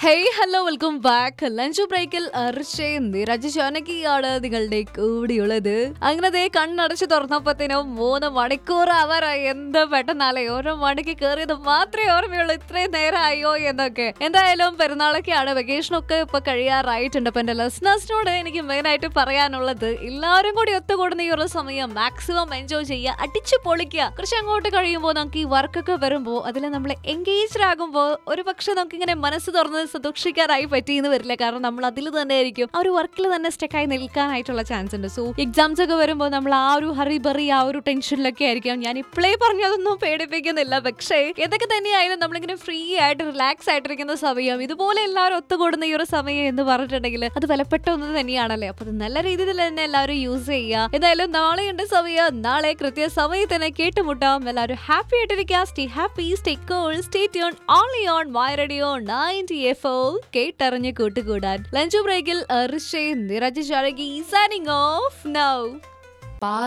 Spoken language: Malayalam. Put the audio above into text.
hey hello welcome back lunch ബ്രേക്കിൽ അർഷയും നിരജ് ജാനകിയാണ് നിങ്ങളുടെ കൂടിയുള്ളത് അങ്ങനെ ദേ കണ്ണടച്ച് തുറന്നപ്പോഴത്തേനും മൂന്ന് മണിക്കൂർ അവരായി എന്ത് പെട്ടെന്നാലേ ഓരോ മണിക്ക് കയറിയത് മാത്രമേ ഓർമ്മയുള്ളൂ ഇത്രയും നേരമായോ എന്നൊക്കെ എന്തായാലും പെരുന്നാളൊക്കെയാണ് വെക്കേഷൻ ഒക്കെ ഇപ്പൊ കഴിയാറായിട്ടുണ്ട് അപ്പൊ എന്റെ ലിസ്ണേഴ്സിനോട് എനിക്ക് മെയിൻ ആയിട്ട് പറയാനുള്ളത് എല്ലാവരും കൂടി ഒത്തുകൂടുന്ന ഈ ഒരു സമയം മാക്സിമം എൻജോയ് ചെയ്യുക അടിച്ചു പൊളിക്കുക കുറച്ച് അങ്ങോട്ട് കഴിയുമ്പോൾ നമുക്ക് ഈ വർക്കൊക്കെ വരുമ്പോൾ അതിൽ നമ്മൾ എൻഗേജ്ഡ് ആകുമ്പോൾ ഒരു പക്ഷെ നമുക്ക് ഇങ്ങനെ മനസ്സ് തുറന്ന് സന്തോഷിക്കാനായി പറ്റിയെന്ന് വരില്ല കാരണം നമ്മൾ അതിൽ തന്നെ ആയിരിക്കും ആ ഒരു വർക്കിൽ തന്നെ സ്റ്റെക്കായി നിൽക്കാനായിട്ടുള്ള ചാൻസ് ഉണ്ട് സോ എക്സാംസ് ഒക്കെ വരുമ്പോൾ നമ്മൾ ആ ഒരു ഹറി ബറി ആ ഒരു ടെൻഷനിലൊക്കെ ആയിരിക്കും ഞാൻ ഇപ്പോഴേ പറഞ്ഞതൊന്നും പേടിപ്പിക്കുന്നില്ല പക്ഷേ എന്തൊക്കെ തന്നെയായാലും നമ്മളിങ്ങനെ ഫ്രീ ആയിട്ട് റിലാക്സ് ആയിട്ടിരിക്കുന്ന സമയം ഇതുപോലെ എല്ലാവരും ഒത്തുകൂടുന്ന ഈ ഒരു സമയം എന്ന് പറഞ്ഞിട്ടുണ്ടെങ്കിൽ അത് വിലപ്പെട്ട ഒന്ന് തന്നെയാണല്ലേ അപ്പൊ അത് നല്ല രീതിയിൽ തന്നെ എല്ലാവരും യൂസ് ചെയ്യുക എന്തായാലും നാളെയുണ്ട് സമയം നാളെ കൃത്യ സമയത്ത് തന്നെ കേട്ടുമുട്ടാം എല്ലാവരും ഹാപ്പി ആയിട്ടിരിക്കുക stay happy stay cool stay tune only on my radio ninety F ഓ കേട്ടറിഞ്ഞ് കൂട്ടുകൂടാൻ ലഞ്ച് ബ്രേക്കിൽ ഋഷേ നിരജ് ഷാരകി സൈനിങ് ഓഫ് നൗ